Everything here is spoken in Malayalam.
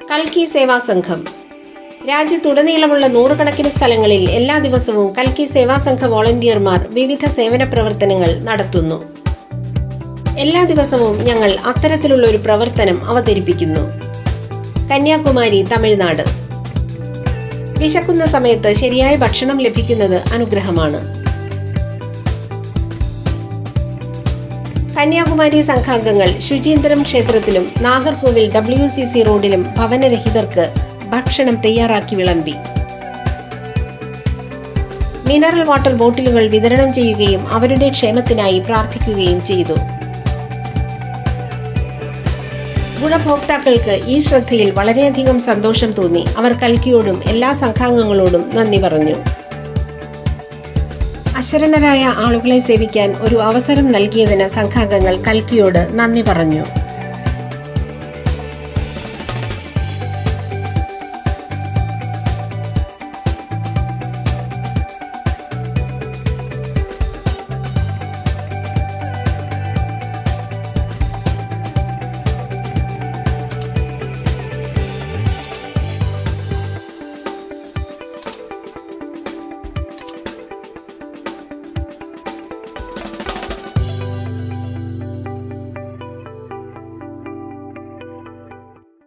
കൽക്കി സേവാ സംഘം രാജ്യത്തുടനീളമുള്ള നൂറുകണക്കിന് സ്ഥലങ്ങളിൽ എല്ലാ ദിവസവും കൽക്കി സേവാ സംഘ വോളണ്ടിയർമാർ വിവിധ സേവന പ്രവർത്തനങ്ങൾ നടത്തുന്നു എല്ലാ ദിവസവും ഞങ്ങൾ അത്തരത്തിലുള്ള ഒരു പ്രവർത്തനം അവതരിപ്പിക്കുന്നു കന്യാകുമാരി തമിഴ്നാട് വിശക്കുന്ന സമയത്ത് ശരിയായ ഭക്ഷണം ലഭിക്കുന്നത് അനുഗ്രഹമാണ് കന്യാകുമാരി സംഘാംഗങ്ങൾ ശുചീന്ദ്രം ക്ഷേത്രത്തിലും നാഗർകോവിൽ ഡബ്ല്യു സി സി റോഡിലും ഭവനരഹിതർക്ക് ഭക്ഷണം തയ്യാറാക്കി വിളമ്പി മിനറൽ വാട്ടർ ബോട്ടിലുകൾ വിതരണം ചെയ്യുകയും അവരുടെ ക്ഷേമത്തിനായി പ്രാർത്ഥിക്കുകയും ചെയ്തു ഗുണഭോക്താക്കൾക്ക് ഈ ശ്രദ്ധയിൽ വളരെയധികം സന്തോഷം തോന്നി അവർ കൽക്കിയോടും എല്ലാ സംഘാംഗങ്ങളോടും നന്ദി പറഞ്ഞു അശരണരായ ആളുകളെ സേവിക്കാൻ ഒരു അവസരം നൽകിയതിന് സംഘാംഗങ്ങൾ കൽക്കിയോട് നന്ദി പറഞ്ഞു